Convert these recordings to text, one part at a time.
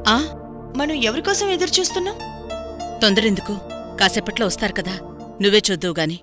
ఆ మనం ఎవరి కోసం ఎదురు చూస్తున్నాం తొందరెందుకు కాసేపట్లో వస్తారు కదా నువ్వే చూద్దువు గాని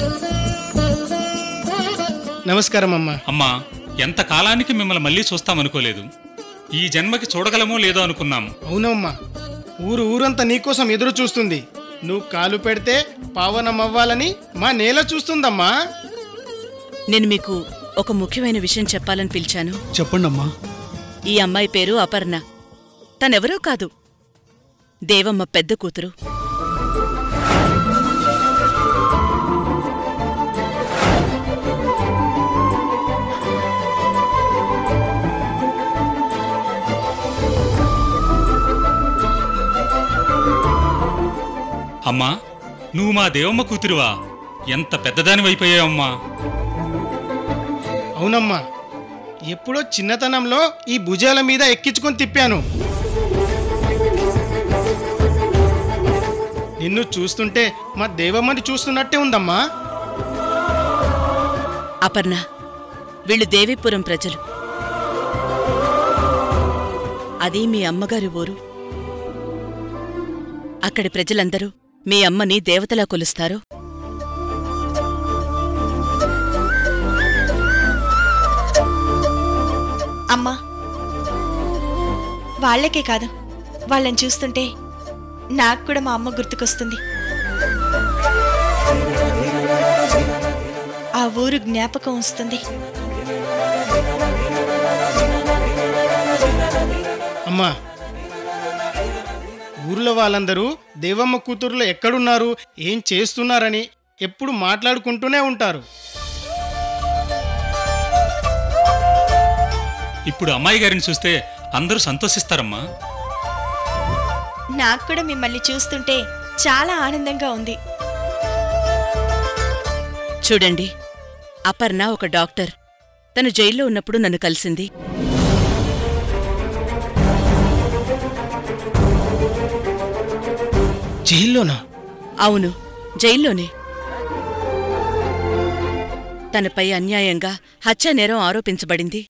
నమస్కారం అమ్మా అమ్మా ఎంత కాలానికి మిమ్మల్ని మళ్ళీ చూస్తామనుకోలేదు ఈ జన్మకి చూడగలమో లేదో అనుకున్నాం అవునమ్మా ఊరు ఊరంతా నీకోసం ఎదురు చూస్తుంది నువ్వు కాలు పెడితే పావనమవ్వాలని మా నేల చూస్తుందమ్మా నేను మీకు ఒక ముఖ్యమైన విషయం చెప్పాలని పిలిచాను చెప్పండమ్మా ఈ అమ్మాయి పేరు అపర్ణ తనెవరో కాదు దేవమ్మ పెద్ద కూతురు అమ్మా నువ్వు మా దేవమ్మ కూతురువా ఎంత పెద్దదానివైపోయావమ్మా అవునమ్మా ఎప్పుడో చిన్నతనంలో ఈ భుజాల మీద ఎక్కించుకొని తిప్పాను నిన్ను చూస్తుంటే మా దేవమ్మని చూస్తున్నట్టే ఉందమ్మా అపర్ణ వీళ్ళు దేవీపురం ప్రజలు అది మీ అమ్మగారి ఊరు అక్కడి ప్రజలందరూ మీ అమ్మని దేవతలా కొలుస్తారు అమ్మా వాళ్ళకే కాదు వాళ్ళని చూస్తుంటే నాకు కూడా మా అమ్మ గుర్తుకొస్తుంది ఆ ఊరు జ్ఞాపకం వస్తుంది అమ్మా ఊర్లో వాళ్ళందరూ దేవమ్మ కూతురులో ఎక్కడున్నారు ఏం చేస్తున్నారని ఎప్పుడు మాట్లాడుకుంటూనే ఉంటారు ఇప్పుడు అమ్మాయి గారిని చూస్తే అందరూ సంతోషిస్తారమ్మా నాకు కూడా మిమ్మల్ని చూస్తుంటే చాలా ఆనందంగా ఉంది చూడండి అపర్ణ ఒక డాక్టర్ తను జైల్లో ఉన్నప్పుడు నన్ను కలిసింది జైల్లోనా అవును జైల్లోనే తనపై అన్యాయంగా హత్యా నేరం ఆరోపించబడింది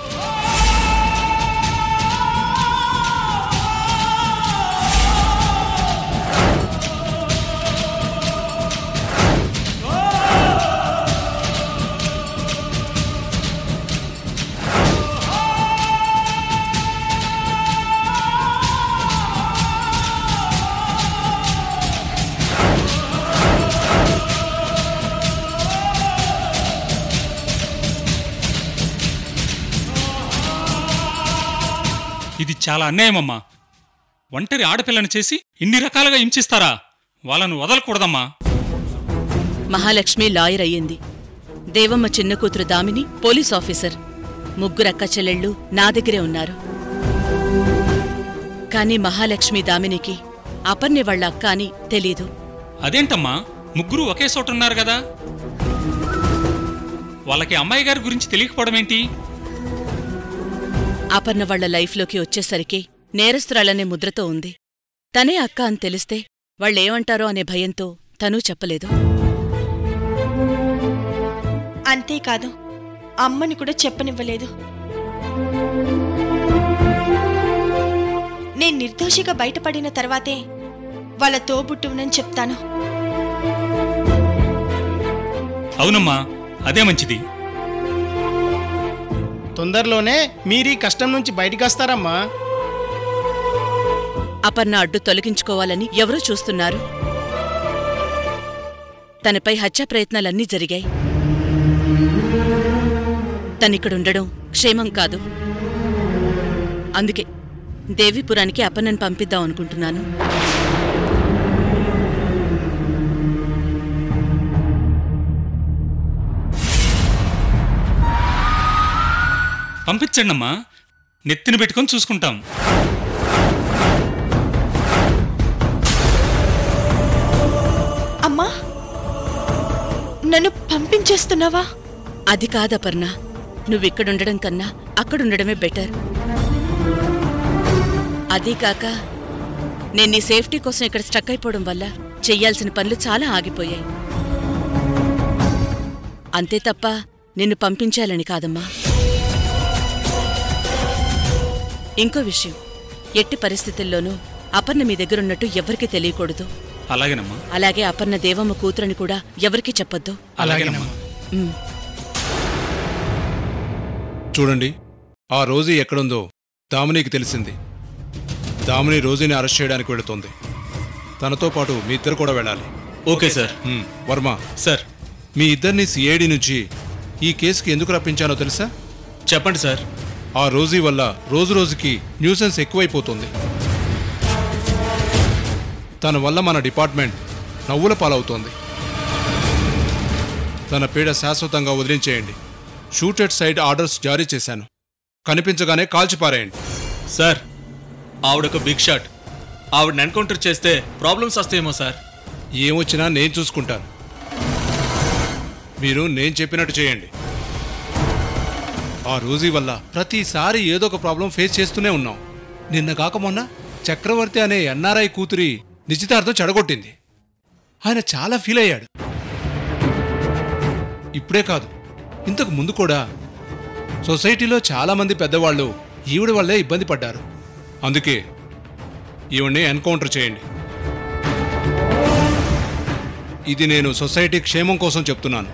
ఇది చాలా అన్యాయమమ్మా ఒంటరి ఆడపిల్లని చేసి ఇన్ని రకాలుగా హింసిస్తారా వాళ్ళను వదలకూడదమ్మా మహాలక్ష్మి లాయర్ అయ్యింది దేవమ్మ చిన్న కూతురు దామిని పోలీస్ ఆఫీసర్ ముగ్గురు అక్క చెల్లెళ్ళు నా దగ్గరే ఉన్నారు కాని మహాలక్ష్మి దామినికి అపర్ణి వాళ్ళ అక్క అని తెలీదు అదేంటమ్మా ముగ్గురు ఒకే చోట ఉన్నారు కదా వాళ్ళకి అమ్మాయి గారి గురించి తెలియకపోవడం ఏంటి అపర్ణ వాళ్ళ లైఫ్లోకి వచ్చేసరికి నేరస్తురాలనే ముద్రతో ఉంది తనే అక్క అని తెలిస్తే వాళ్ళేమంటారో అనే భయంతో తనూ చెప్పలేదు అంతేకాదు అమ్మని కూడా చెప్పనివ్వలేదు నేను నిర్దోషిగా బయటపడిన తర్వాతే వాళ్ళ తోబుట్టువునని చెప్తాను అవునమ్మా అదే మంచిది తొందరలోనే మీరీ కష్టం నుంచి బయటికి వస్తారమ్మా అపర్ణ అడ్డు తొలగించుకోవాలని ఎవరూ చూస్తున్నారు తనపై హత్యా ప్రయత్నాలన్నీ జరిగాయి తనిక్కడుండడం క్షేమం కాదు అందుకే దేవీపురానికి అపర్ణను పంపిద్దాం అనుకుంటున్నాను పంపించండమ్మా నెత్తిన పెట్టుకొని చూసుకుంటాం అమ్మా నన్ను పంపించేస్తున్నావా అది కాదపర్ణ నువ్విక్కడుండడం కన్నా అక్కడుండడమే బెటర్ అదీ కాక నేను నీ సేఫ్టీ కోసం ఇక్కడ స్టక్ అయిపోవడం వల్ల చెయ్యాల్సిన పనులు చాలా ఆగిపోయాయి అంతే తప్ప నిన్ను పంపించాలని కాదమ్మా ఇంకో విషయం ఎట్టి పరిస్థితుల్లోనూ అపర్ణ మీ దగ్గరున్నట్టు ఎవరికీ తెలియకూడదు అలాగేనమ్మా అలాగే అపర్ణ దేవమ్మ కూతురని కూడా ఎవరికీ చెప్పొద్దు అలాగేనమ్మా ఉమ్. చూడండి ఆ రోజీ ఎక్కడుందో దామినికి తెలిసింది దామిని రోజీని అరెస్ట్ చేయడానికి వెళుతోంది తనతో పాటు మీ ఇద్దరు కూడా వెళ్ళాలి ఓకే సార్ హ్మ్, వర్మ సార్ మీ ఇద్దరిని సిఐడి నుంచి ఈ కేసుకి ఎందుకు రప్పించానో తెలుసా చెప్పండి సార్ ఆ రోజీ వల్ల రోజు రోజుకి న్యూసెన్స్ ఎక్కువైపోతుంది తన వల్ల మన డిపార్ట్మెంట్ నవ్వుల పాలవుతోంది తన పీడ శాశ్వతంగా వదిలించేయండి షూటెడ్ సైడ్ ఆర్డర్స్ జారీ చేశాను కనిపించగానే కాల్చిపారేయండి సార్ ఆవిడొక బిగ్ షాట్ ఆవిడని ఎన్కౌంటర్ చేస్తే ప్రాబ్లమ్స్ వస్తాయేమో సార్ ఏమొచ్చినా నేను చూసుకుంటాను మీరు నేను చెప్పినట్టు చేయండి ఆ రోజీ వల్ల ప్రతిసారి ఏదో ఒక ప్రాబ్లం ఫేస్ చేస్తూనే ఉన్నాం నిన్న కాక మొన్న చక్రవర్తి అనే ఎన్ఆర్ఐ కూతురి నిశ్చితార్థం చెడగొట్టింది ఆయన చాలా ఫీల్ అయ్యాడు ఇప్పుడే కాదు ఇంతకు ముందు కూడా సొసైటీలో చాలా మంది పెద్దవాళ్ళు ఈవిడ వల్లే ఇబ్బంది పడ్డారు అందుకే ఈవిడ్ని ఎన్కౌంటర్ చేయండి ఇది నేను సొసైటీ క్షేమం కోసం చెప్తున్నాను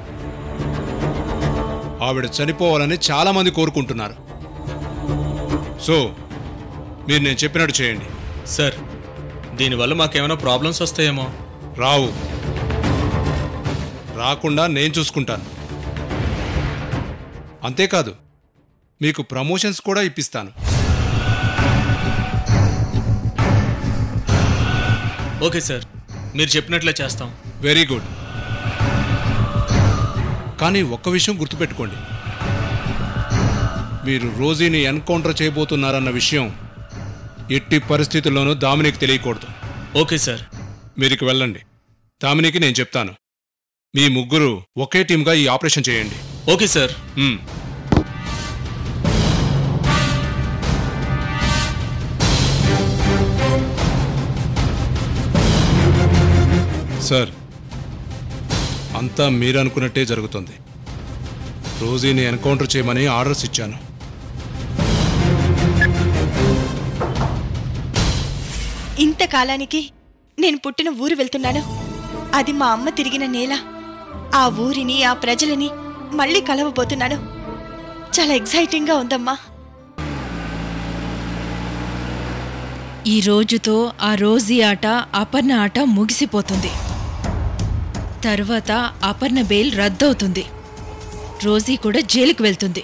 ఆవిడ చనిపోవాలని చాలా మంది కోరుకుంటున్నారు సో మీరు నేను చెప్పినట్టు చేయండి సార్ దీనివల్ల మాకేమైనా ప్రాబ్లమ్స్ వస్తాయేమో రావు రాకుండా నేను చూసుకుంటాను అంతేకాదు మీకు ప్రమోషన్స్ కూడా ఇప్పిస్తాను ఓకే సార్ మీరు చెప్పినట్లే చేస్తాం వెరీ గుడ్ కానీ ఒక్క విషయం గుర్తుపెట్టుకోండి మీరు రోజీని ఎన్కౌంటర్ చేయబోతున్నారన్న విషయం ఎట్టి పరిస్థితుల్లోనూ దామినికి తెలియకూడదు ఓకే సార్ మీరికి వెళ్ళండి దామినికి నేను చెప్తాను మీ ముగ్గురు ఒకే టీంగా ఈ ఆపరేషన్ చేయండి ఓకే సార్ మ్మ్. సార్ అంతా మీరు అనుకున్నట్టే జరుగుతుంది రోజీని ఎన్కౌంటర్ చేయమని ఆర్డర్స్ ఇచ్చాను ఇంతకాలానికి నేను పుట్టిన ఊరు వెళ్తున్నాను అది మా అమ్మ తిరిగిన నేల ఆ ఊరిని ఆ ప్రజలని మళ్ళీ కలవబోతున్నాను చాలా ఎక్సైటింగ్గా ఉందమ్మా ఈ రోజుతో ఆ రోజీ ఆట అపర్ణ ఆట ముగిసిపోతుంది తర్వాత అపర్ణ బెయిల్ రద్దవుతుంది రోజీ కూడా జైలుకు వెళ్తుంది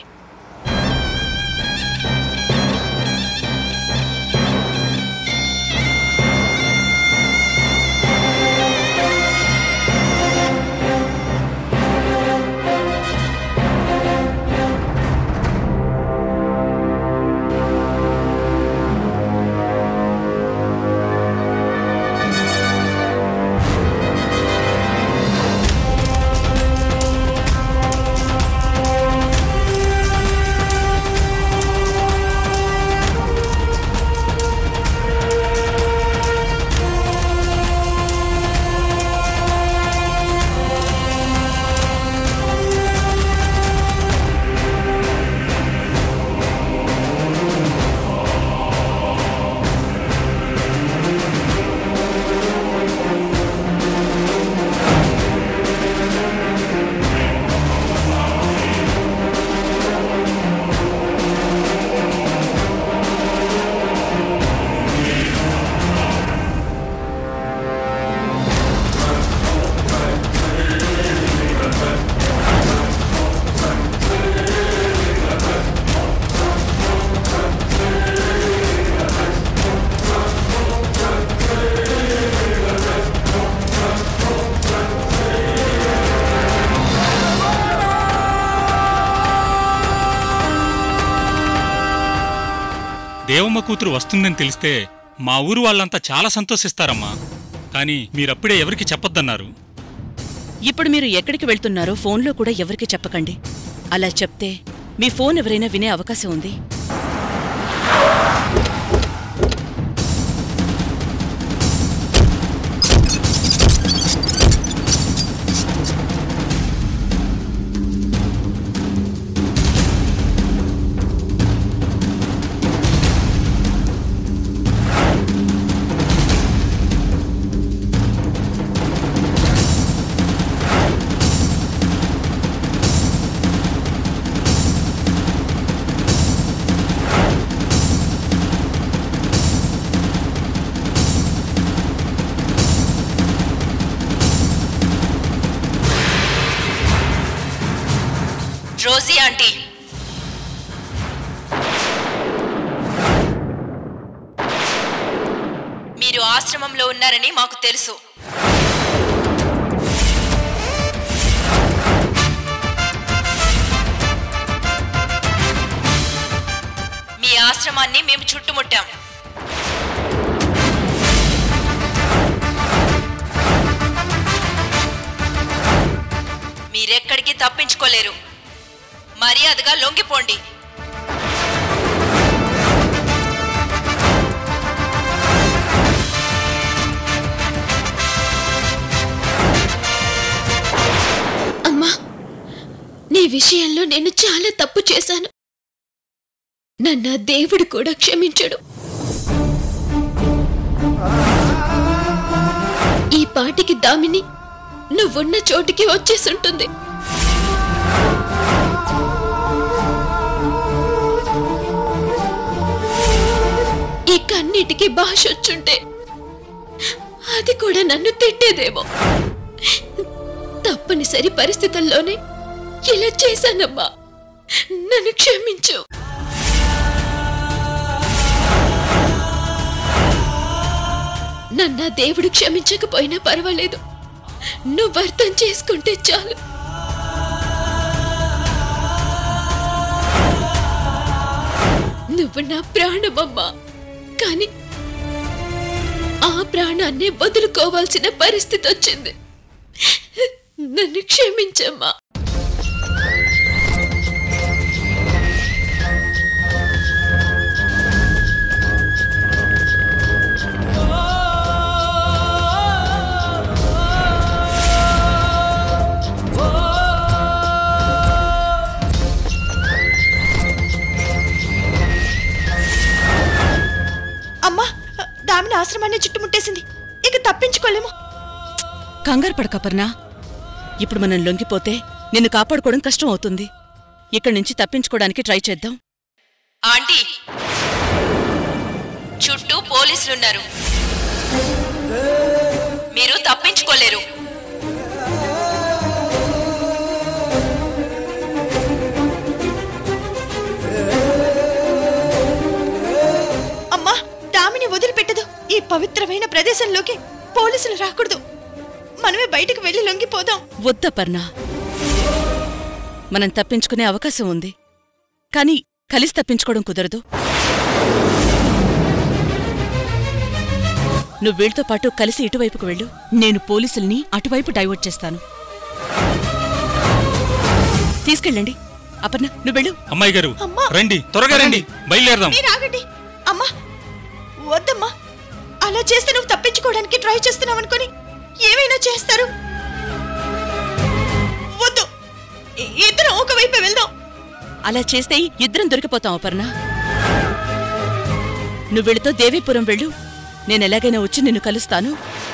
దేవమ్మ కూతురు వస్తుందని తెలిస్తే మా ఊరు వాళ్ళంతా చాలా సంతోషిస్తారమ్మా కానీ మీరప్పుడే ఎవరికి చెప్పొద్దన్నారు ఇప్పుడు మీరు ఎక్కడికి వెళ్తున్నారో ఫోన్లో కూడా ఎవరికి చెప్పకండి అలా చెప్తే మీ ఫోన్ ఎవరైనా వినే అవకాశం ఉంది రోజీ ఆంటీ మీరు ఆశ్రమంలో ఉన్నారని మాకు తెలుసు మీ ఆశ్రమాన్ని మేము చుట్టుముట్టాం మీరెక్కడికి తప్పించుకోలేరు మర్యాదగా లొంగిపోండి అమ్మా నీ విషయంలో నేను చాలా తప్పు చేశాను నన్ను ఆ దేవుడు కూడా క్షమించడు ఈ పాటికి దామిని నువ్వున్న చోటికి వచ్చేసుంటుంది ఈ కన్నిటికి భాష వచ్చుంటే అది కూడా నన్ను తిట్టేదేమో తప్పనిసరి పరిస్థితుల్లోనే ఇలా చేశానమ్మా నన్ను క్షమించు నన్న దేవుడు క్షమించకపోయినా పర్వాలేదు నువ్వు అర్థం చేసుకుంటే చాలు నువ్వు నా ప్రాణమమ్మా కానీ ఆ ప్రాణాన్ని వదులుకోవాల్సిన పరిస్థితి వచ్చింది నన్ను క్షమించమ్మా అమ్మా దామిని ఆశ్రమాన్ని చుట్టుముట్టేసింది ఇక తప్పించుకోలేము కంగారు పడకపర్నా ఇప్పుడు మనం లొంగిపోతే నిన్ను కాపాడుకోవడం కష్టం అవుతుంది ఇక్కడి నుంచి తప్పించుకోవడానికి ట్రై చేద్దాం ఆంటీ చుట్టూ పోలీసులున్నారు మీరు తప్పించుకోలేరు అమ్మా దామిని వదిలిపెట్టదు ఈ పవిత్రమైన ప్రదేశంలోకి పోలీసులు రాకూడదు మనమే బయటకు వెళ్ళి లొంగిపోదాం వద్దపర్నా మనం తప్పించుకునే అవకాశం ఉంది కానీ కలిసి తప్పించుకోవడం కుదరదు నువ్వు వీళ్ళతో పాటు కలిసి ఇటువైపుకు వెళ్ళు నేను పోలీసుల్ని అటువైపు డైవర్ట్ చేస్తాను తీసుకెళ్ళండి అపర్ణ నువ్వు వెళ్ళు అమ్మాయి గారు అమ్మా! రండి త్వరగా రండి బయలుదేరదాం మీరు ఆగండి అమ్మా వద్దమ్మా అలా చేస్తే నువ్వు తప్పించుకోవడానికి ట్రై చేస్తున్నావు అనుకొని ఏమైనా చేస్తారు వద్దు ఇ- ఇద్దరం ఒకవైపు వెళ్దాం అలా చేస్తే ఇద్దరం దొరికిపోతాం అపర్ణ నువ్వు వెళుతో దేవీపురం వెళ్ళు నేను ఎలాగైనా వచ్చి నిన్ను కలుస్తాను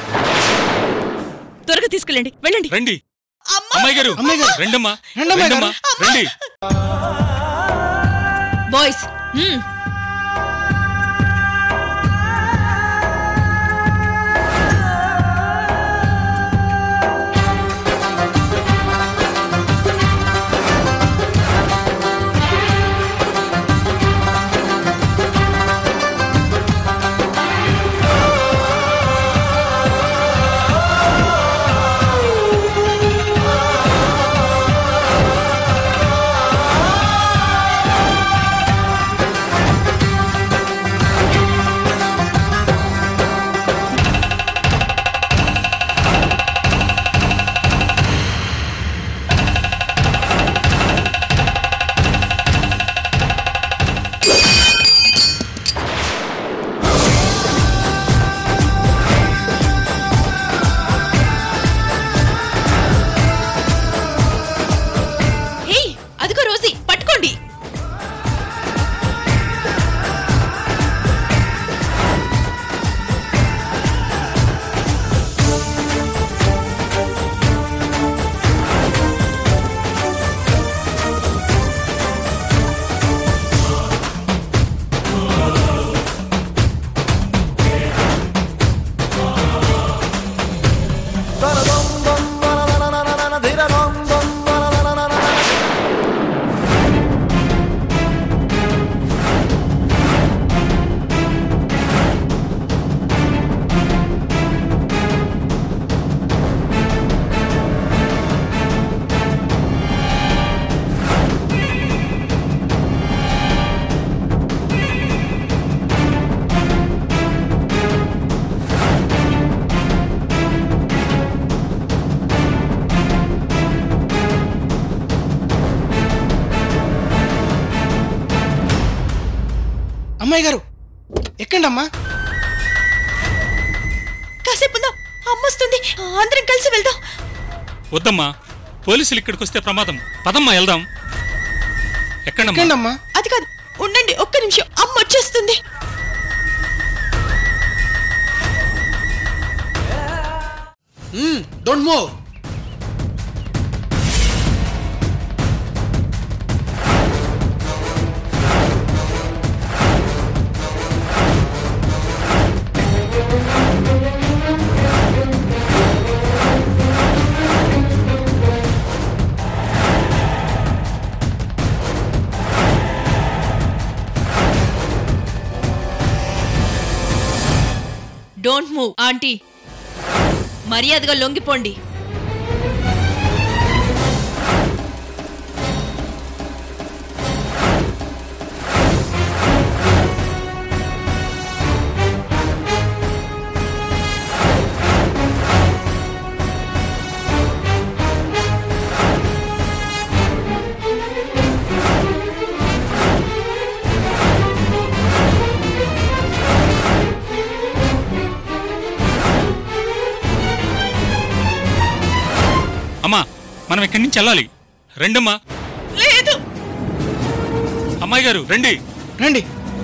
త్వరగా తీసుకెళ్ళండి వెళ్ళండి రండి అమ్మా అమ్మాయి గారు అమ్మాయి గారు. రెండమ్మా రండమ్మాయి రెండమ్మా రండి బాయ్స్ మ్మ్. అమ్మా అమ్మాయి గారు ఎక్కండి అమ్మా కాసేపు ఉందాం అమ్మ వస్తుంది అందరం కలిసి వెళ్దాం వద్దమ్మా పోలీసులు ఇక్కడికి వస్తే ప్రమాదం పదమ్మా వెళ్దాం ఎక్కడమ్మా ఎక్కండి అమ్మా అది కాదు ఉండండి ఒక్క నిమిషం అమ్మ వచ్చేస్తుంది don't move don't move aunty మర్యాదగా లొంగిపోండి అమ్మా మనం ఇక్కడి నుంచి వెళ్ళాలి రెండమ్మా లేదు అమ్మాయి గారు రండి రండి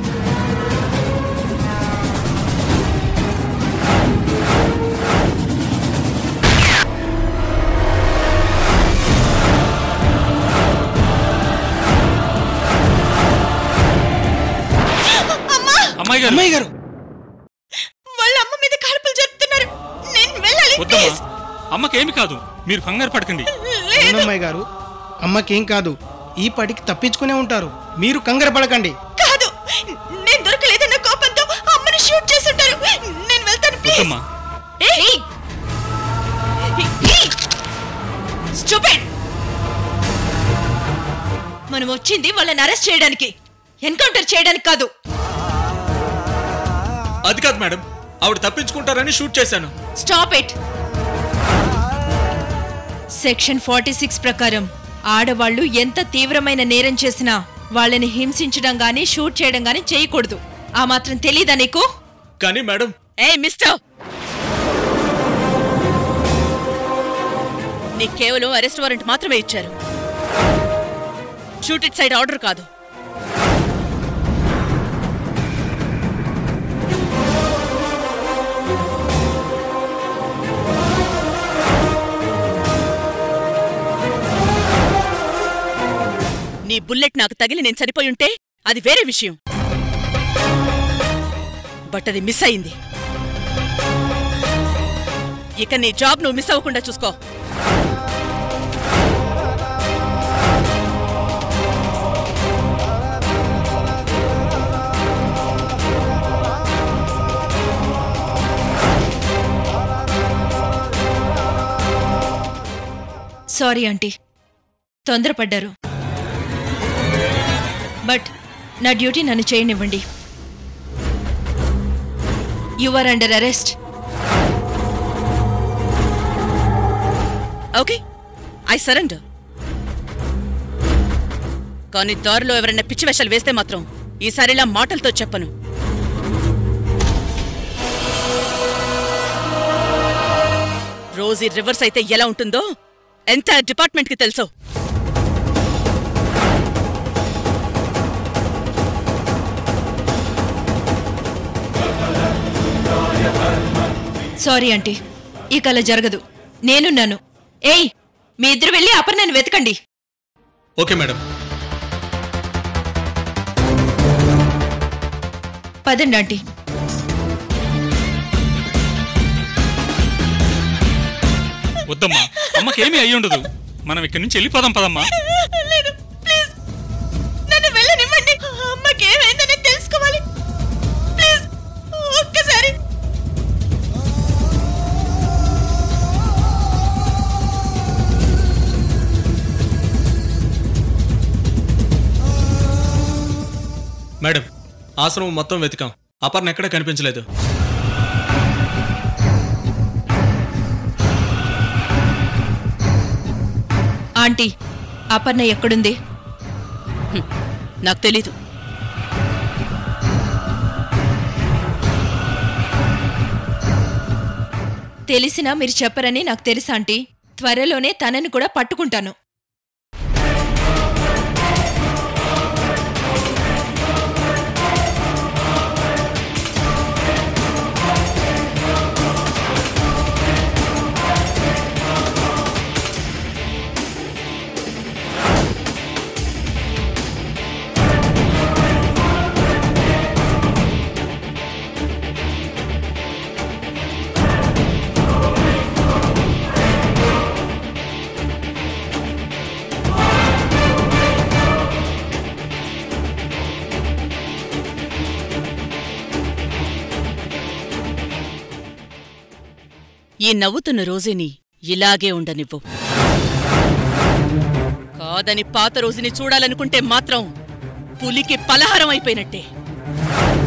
అమ్మాయి గారు అమ్మాయి గారు వాళ్ళ అమ్మ మీద కాల్పులు జరుపుతున్నారు నేను వెళ్ళాలి వద్దమ్మా ప్లీజ్ అమ్మకేమి కాదు మీరు కంగారు పడకండి లేదు అమ్మాయి గారు అమ్మకేం కాదు ఈ పడికి తప్పించుకునే ఉంటారు మీరు కంగారు పడకండి కాదు నేను దొరకలేదన్న కోపంతో అమ్మని షూట్ చేసుంటారు నేను వెళ్తాను ప్లీజ్ వద్దమ్మా ఏయ్ స్టూపిడ్ మనం వచ్చింది వాళ్ళని అరెస్ట్ చేయడానికి ఎన్కౌంటర్ చేయడానికి కాదు అది కాదు మేడం ఆవిడ తప్పించుకుంటారని షూట్ చేశాను stop it section forty six ప్రకారం ఆడవాళ్ళు ఎంత తీవ్రమైన నేరం చేసినా వాళ్ళని హింసించడం గానీ షూట్ చేయడం గానీ చేయకూడదు ఆ మాత్రం తెలీదా నీకు కానీ మేడం ఏ మిస్టర్ నీకు కేవలం అరెస్ట్ వారెంట్ మాత్రమే ఇచ్చారు షూట్ ఇట్ సైడ్ ఆర్డర్ కాదు నీ బుల్లెట్ నాకు తగిలి నేను చనిపోయి ఉంటే అది వేరే విషయం బట్ అది మిస్ అయింది ఇక నీ జాబ్ నువ్వు మిస్ అవ్వకుండా చూసుకో సారీ ఆంటీ తొందరపడ్డారు బట్ నా డ్యూటీ నన్ను చేయనివ్వండి you are under arrest okay I surrender కానీ దారిలో ఎవరైనా పిచ్చి వేషాలు వేస్తే మాత్రం ఈసారిలా మాటలతో చెప్పను రోజీ రివర్స్ అయితే ఎలా ఉంటుందో ఎంటైర్ డిపార్ట్మెంట్కి తెలుసు సారీ ఆంటీ ఇక అలా జరగదు నేనున్నాను ఏయ్ మీ ఇద్దరు వెళ్ళి అపర్ణని వెతకండి ఓకే మేడం పదండి ఆంటీ వద్దమ్మా అమ్మకేమీ అయ్యి ఉండదు మనం ఇక్కడి నుంచి వెళ్ళిపోదాం పదమ్మా లేదు ప్లీజ్ నన్ను వెళ్ళనివ్వండి అమ్మకి ఏమైందని తెలుసుకోవాలి ప్లీజ్ ఒక్కసారి మేడం ఆశ్రమం మొత్తం వెతికాం అపర్ణ ఎక్కడ కనిపించలేదు ఆంటీ అపర్ణ ఎక్కడుంది నాకు తెలీదు తెలిసినా మీరు చెప్పరని నాకు తెలుసా ఆంటీ త్వరలోనే తనని కూడా పట్టుకుంటాను ఈ నవ్వుతున్న రోజుని ఇలాగే ఉండనివ్వు కాదని పాత రోజుని చూడాలనుకుంటే మాత్రం పులికి పలహారం అయిపోయినట్టే